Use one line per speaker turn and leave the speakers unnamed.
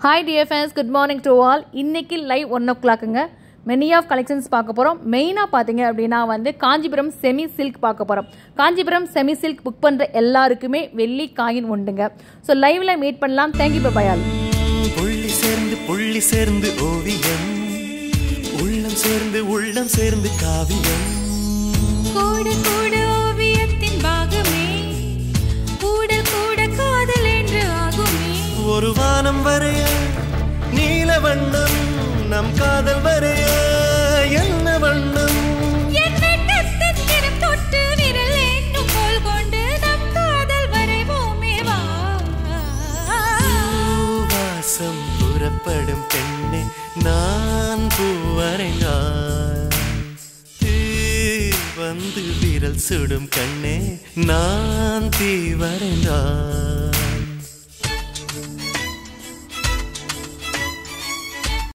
hi dear fans good morning to all இன்னைக்கு live one o' கிளாக்குங்க many of collections பார்க்க போகிறோம் மெயினாக பார்த்தீங்க அப்படின்னா வந்து காஞ்சிபுரம் செமி சில்க் பார்க்க போகிறோம் காஞ்சிபுரம் செமி சில்க் புக் பண்ணுற எல்லாருக்குமே வெள்ளி காயின் உண்டுங்க ஸோ லைவ்ல மீட் பண்ணலாம் தேங்க்யூ பபாயால்
புள்ளி சேர்ந்து புள்ளி சேர்ந்து ஓவியம் உள்ளம் சேர்ந்து உள்ளம் சேர்ந்து காவியம்
கூட கூட ஓவியத்தின் பாகமே கூட கூட காதல் என்று ஆகுமே
ஒரு வானம் வரைய நீல வண்ணம் நம் காதல் வரைய என்ன வண்ணம்
என் வெட்கத்தின் திறம் தொட்டு விரல் என்னும் கோல் கொண்டு நம் காதல் வரைவோமே வா
வாசம் புறப்படும் பெண்ணே நான் பூவரைந்தான் தீ வந்து விரல் சுடும் கண்ணே நான் தீ வரைந்தான்